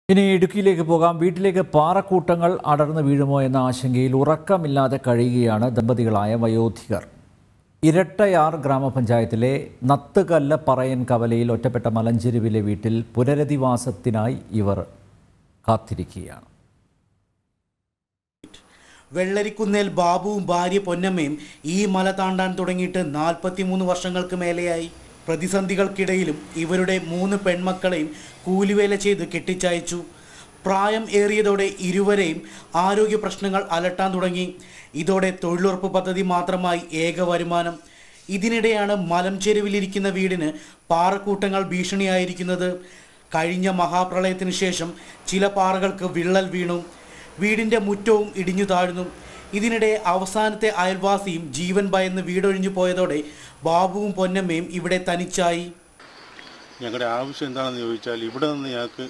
ഇനി ഇടുക്കിയിലേക്ക് പോകാം വീട്ടിലേക്ക് പാറക്കൂട്ടങ്ങൾ അടർന്നു വീഴുമോ എന്ന ആശങ്കയിൽ ഉറക്കമില്ലാതെ കഴിയുകയാണ് ദമ്പതികളായ വയോധികർ ഇരട്ടയാർ ഗ്രാമപഞ്ചായത്തിലെ നത്തുകല്ല് പറയൻ കവലയിൽ ഒറ്റപ്പെട്ട മലഞ്ചെരുവിലെ വീട്ടിൽ പുനരധിവാസത്തിനായി ഇവർ കാത്തിരിക്കുകയാണ് വെള്ളരിക്കുന്നേൽ ബാബുവും ഭാര്യ പൊന്നമ്മയും ഈ മല താണ്ടാൻ തുടങ്ങിയിട്ട് നാൽപ്പത്തിമൂന്ന് വർഷങ്ങൾക്ക് മേലെയായി പ്രതിസന്ധികൾക്കിടയിലും ഇവരുടെ മൂന്ന് പെൺമക്കളെയും കൂലിവേല ചെയ്ത് കെട്ടിച്ചയച്ചു പ്രായം ഏറിയതോടെ ഇരുവരെയും ആരോഗ്യ പ്രശ്നങ്ങൾ അലട്ടാൻ തുടങ്ങി ഇതോടെ തൊഴിലുറപ്പ് പദ്ധതി മാത്രമായി ഏക വരുമാനം ഇതിനിടെയാണ് മലം ചെരുവിലിരിക്കുന്ന വീടിന് പാറക്കൂട്ടങ്ങൾ ഭീഷണിയായിരിക്കുന്നത് കഴിഞ്ഞ മഹാപ്രളയത്തിന് ശേഷം ചില പാറകൾക്ക് വിള്ളൽ വീണു വീടിൻ്റെ മുറ്റവും ഇടിഞ്ഞു താഴ്ന്നു ഇതിനിടെ അവസാനത്തെ അയൽവാസിയും ജീവൻ ഭയന്ന് വീടൊഴിഞ്ഞു പോയതോടെ ബാബുവും പൊന്നമ്മയും ഇവിടെ തനിച്ചായി ഞങ്ങളുടെ ആവശ്യം എന്താണെന്ന് ചോദിച്ചാൽ ഇവിടെ നിന്ന് ഞങ്ങൾക്ക്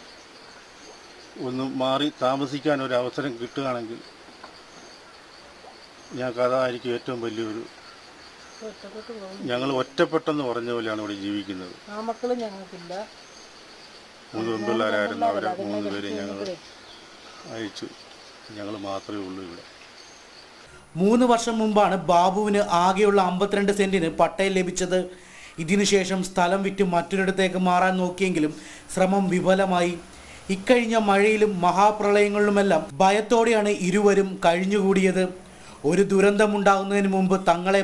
ഒന്ന് മാറി താമസിക്കാൻ ഒരു അവസരം കിട്ടുകയാണെങ്കിൽ ഞങ്ങൾക്ക് അതായിരിക്കും ഏറ്റവും വലിയൊരു ഞങ്ങൾ ഒറ്റപ്പെട്ടെന്ന് പറഞ്ഞ പോലെയാണ് ഇവിടെ ജീവിക്കുന്നത് ആ മക്കളും ഞങ്ങൾക്കില്ല മൂന്ന് പെൺപിള്ളേരായിരുന്നു അവരെ മൂന്ന് പേരെ ഞങ്ങൾ അയച്ചു ഞങ്ങൾ മാത്രമേ ഉള്ളൂ ഇവിടെ മൂന്ന് വർഷം മുമ്പാണ് ബാബുവിന് ആകെയുള്ള അമ്പത്തിരണ്ട് സെന്റിന് പട്ടയം ലഭിച്ചത് ഇതിനുശേഷം സ്ഥലം വിറ്റ് മറ്റൊരിടത്തേക്ക് മാറാൻ നോക്കിയെങ്കിലും ശ്രമം വിഫലമായി ഇക്കഴിഞ്ഞ മഴയിലും മഹാപ്രളയങ്ങളിലുമെല്ലാം ഭയത്തോടെയാണ് ഇരുവരും കഴിഞ്ഞുകൂടിയത് ഒരു ദുരന്തമുണ്ടാകുന്നതിന് മുമ്പ് തങ്ങളെ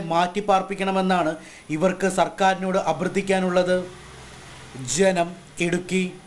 മാറ്റിപ്പാർപ്പിക്കണമെന്നാണ് ഇവർക്ക് സർക്കാരിനോട് അഭ്യർത്ഥിക്കാനുള്ളത് ജനം ഇടുക്കി